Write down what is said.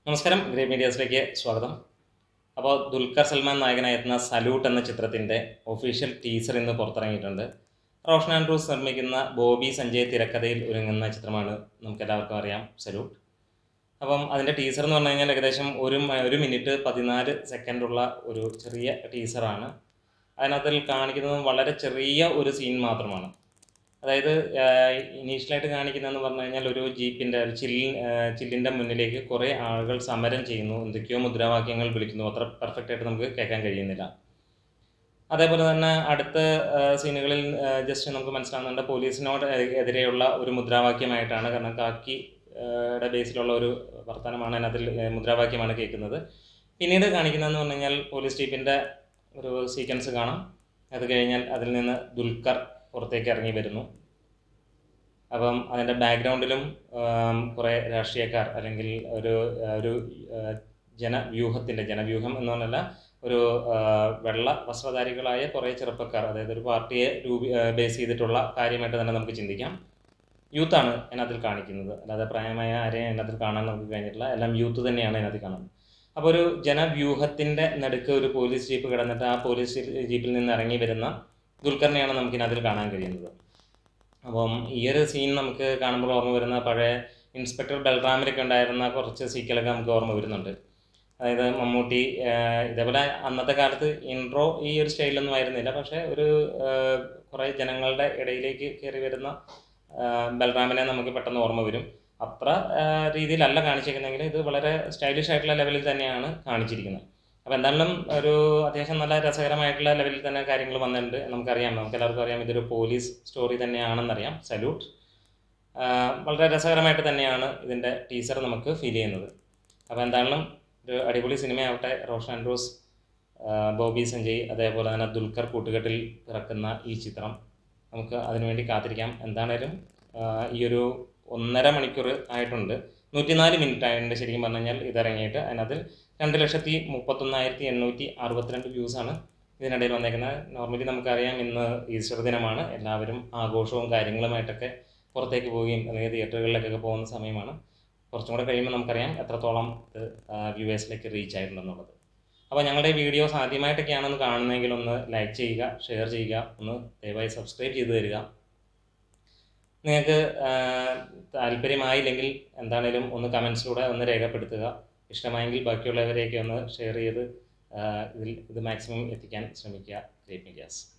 നമസ്കാരം ഗ്രേ മീഡിയാസിലേക്ക് സ്വാഗതം അപ്പോൾ ദുൽഖർ സൽമാൻ നായകനായി എത്തുന്ന സല്യൂട്ട് എന്ന ചിത്രത്തിൻ്റെ ഒഫീഷ്യൽ ടീസർ ഇന്ന് പുറത്തിറങ്ങിയിട്ടുണ്ട് റോഷൻ ആൻഡ്രൂസ് നിർമ്മിക്കുന്ന ബോബി സഞ്ജയ് തിരക്കഥയിൽ ഒരുങ്ങുന്ന ചിത്രമാണ് നമുക്ക് എല്ലാവർക്കും അറിയാം സല്യൂട്ട് അപ്പം അതിൻ്റെ ടീസർ എന്ന് പറഞ്ഞു കഴിഞ്ഞാൽ ഏകദേശം ഒരു മ- ഒരു മിനിറ്റ് പതിനാല് സെക്കൻഡുള്ള ഒരു ചെറിയ ടീസറാണ് അതിനകത്തിൽ കാണിക്കുന്നത് വളരെ ചെറിയ ഒരു സീൻ മാത്രമാണ് അതായത് ഇനീഷ്യലായിട്ട് കാണിക്കുന്നതെന്ന് പറഞ്ഞു കഴിഞ്ഞാൽ ഒരു ജീപ്പിൻ്റെ ഒരു ചില്ല് ചില്ലിൻ്റെ മുന്നിലേക്ക് കുറേ ആളുകൾ സമരം ചെയ്യുന്നു എന്തൊക്കെയോ മുദ്രാവാക്യങ്ങൾ വിളിക്കുന്നു അത്ര പെർഫെക്റ്റ് ആയിട്ട് നമുക്ക് കേൾക്കാൻ കഴിയുന്നില്ല അതേപോലെ തന്നെ അടുത്ത സീനുകളിൽ ജസ്റ്റ് നമുക്ക് മനസ്സിലാകുന്നുണ്ട് പോലീസിനോട് എതിരെയുള്ള ഒരു മുദ്രാവാക്യമായിട്ടാണ് കാരണം കാക്കി യുടെ ബേസിലുള്ള ഒരു വർത്തമാനമാണ് അതിനകത്തിൽ ഏഹ്, മുദ്രാവാക്യമാണ് കേൾക്കുന്നത് പിന്നീട് കാണിക്കുന്നതെന്ന് പറഞ്ഞു കഴിഞ്ഞാൽ പോലീസ് ജീപ്പിൻ്റെ ഒരു സീക്വൻസ് കാണാം അത് കഴിഞ്ഞാൽ അതിൽ നിന്ന് ദുൽഖർ പുറത്തേക്ക് ഇറങ്ങി വരുന്നു അപ്പം അതിൻ്റെ ബാക്ക്ഗ്രൗണ്ടിലും കുറേ രാഷ്ട്രീയക്കാർ അല്ലെങ്കിൽ ഒരു ഒരു ആ, ജനവ്യൂഹത്തിൻ്റെ ജനവ്യൂഹം എന്ന് പറഞ്ഞല്ല ഒരു ആ, വെള്ള വസ്ത്രധാരികളായ കുറേ ചെറുപ്പക്കാർ അതായത് ഒരു പാർട്ടിയെ രൂപീ ബേസ് ചെയ്തിട്ടുള്ള കാര്യമായിട്ട് തന്നെ നമുക്ക് ചിന്തിക്കാം യൂത്താണ് അതിനകത്തിൽ കാണിക്കുന്നത് അല്ലാതെ പ്രായമായ ആരെയും അതിനകത്തിൽ കാണാൻ നമുക്ക് കഴിഞ്ഞിട്ടില്ല എല്ലാം യൂത്ത് തന്നെയാണ് അതിനകത്ത് കാണുന്നത് അപ്പോൾ ഒരു ജനവ്യൂഹത്തിൻ്റെ നടുക്ക് ഒരു പോലീസ് ജീപ്പ് കിടന്നിട്ട് ആ പോലീസ് ജീപ്പിൽ നിന്ന് ഇറങ്ങി വരുന്ന ദുൽഖറിനെയാണ് നമുക്കിതിനകത്തിൽ കാണാൻ കഴിയുന്നത് അപ്പം ഈ ഒരു സീൻ നമുക്ക് കാണുമ്പോൾ ഓർമ്മ വരുന്ന പഴയ ഇൻസ്പെക്ടർ ബൽറാമിലൊക്കെ ഉണ്ടായിരുന്ന കുറച്ച് സീക്കളൊക്കെ നമുക്ക് ഓർമ്മ വരുന്നുണ്ട് അതായത് മമ്മൂട്ടി ആഹ് ഇതേപോലെ അന്നത്തെ കാലത്ത് ഇൻട്രോ ഈ ഒരു സ്റ്റൈലൊന്നും ആയിരുന്നില്ല പക്ഷേ ഒരു ആഹ് കുറേ ജനങ്ങളുടെ ഇടയിലേക്ക് കയറി വരുന്ന ആഹ് ബൽറാമിനെ നമുക്ക് പെട്ടെന്ന് ഓർമ്മ വരും അത്ര ആഹ് രീതിയിലല്ല കാണിച്ചിരിക്കുന്നെങ്കിൽ ഇത് വളരെ സ്റ്റൈലിഷ് ആയിട്ടുള്ള ലെവലിൽ തന്നെയാണ് കാണിച്ചിരിക്കുന്നത് അപ്പോൾ എന്തായാലും ഒരു അത്യാവശ്യം നല്ല രസകരമായിട്ടുള്ള ലെവലിൽ തന്നെ കാര്യങ്ങൾ വന്നിട്ടുണ്ട് നമുക്കറിയാം നമുക്ക് എല്ലാവർക്കും അറിയാം ഇതൊരു പോലീസ് സ്റ്റോറി തന്നെയാണെന്നറിയാം സല്യൂട്ട് വളരെ രസകരമായിട്ട് തന്നെയാണ് ഇതിൻ്റെ ടീസർ നമുക്ക് ഫീൽ ചെയ്യുന്നത് അപ്പോൾ എന്തായാലും ഒരു അടിപൊളി സിനിമയാവട്ടെ റോഷൻ ആൻഡ്രൂസ് ആ, ബോബി സഞ്ജയ് അതേപോലെ തന്നെ ദുൽഖർ കൂട്ടുകെട്ടിൽ പിറക്കുന്ന ഈ ചിത്രം നമുക്ക് അതിനുവേണ്ടി കാത്തിരിക്കാം എന്താണേലും ആ, ഈ ഒരു ഒന്നര മണിക്കൂർ ആയിട്ടുണ്ട് നൂറ്റിനാല് മിനിറ്റ് ആയിട്ടുണ്ട് ശരിക്കും പറഞ്ഞു കഴിഞ്ഞാൽ ഇതിറങ്ങിയിട്ട് അതിനകത്ത് രണ്ട് ലക്ഷത്തി മുപ്പത്തൊന്നായിരത്തി എണ്ണൂറ്റി അറുപത്തിരണ്ട് വ്യൂസാണ് ഇതിനിടയിൽ വന്നേക്കുന്നത് നോർമലി നമുക്കറിയാം ഇന്ന് ഈസ്റ്റർ ദിനമാണ് എല്ലാവരും ആഘോഷവും കാര്യങ്ങളുമായിട്ടൊക്കെ പുറത്തേക്ക് പോവുകയും അല്ലെങ്കിൽ തിയേറ്ററുകളിലേക്കൊക്കെ പോകുന്ന സമയമാണ് കുറച്ചും കൂടെ കഴിയുമ്പോൾ നമുക്കറിയാം എത്രത്തോളം ഇത് വ്യൂവേഴ്സിലേക്ക് റീച്ച് ആയിട്ടുണ്ടെന്നുള്ളത് അപ്പോൾ ഞങ്ങളുടെ വീഡിയോസ് ആദ്യമായിട്ടൊക്കെയാണെന്ന് കാണുന്നതെങ്കിൽ ഒന്ന് ലൈക്ക് ചെയ്യുക ഷെയർ ചെയ്യുക ഒന്ന് ദയവായി സബ്സ്ക്രൈബ് ചെയ്ത് തരിക നിങ്ങൾക്ക് താല്പര്യമായില്ലെങ്കിൽ എന്താണേലും ഒന്ന് കമൻസിലൂടെ ഒന്ന് രേഖപ്പെടുത്തുക ഇഷ്ടമായെങ്കിൽ ബാക്കിയുള്ളവരെയൊക്കെ ഒന്ന് ഷെയർ ചെയ്ത് ആ, ഇതിൽ ഇത് മാക്സിമം എത്തിക്കാൻ ശ്രമിക്കുക ഗ്രേറ്റ് മീഡിയാസ്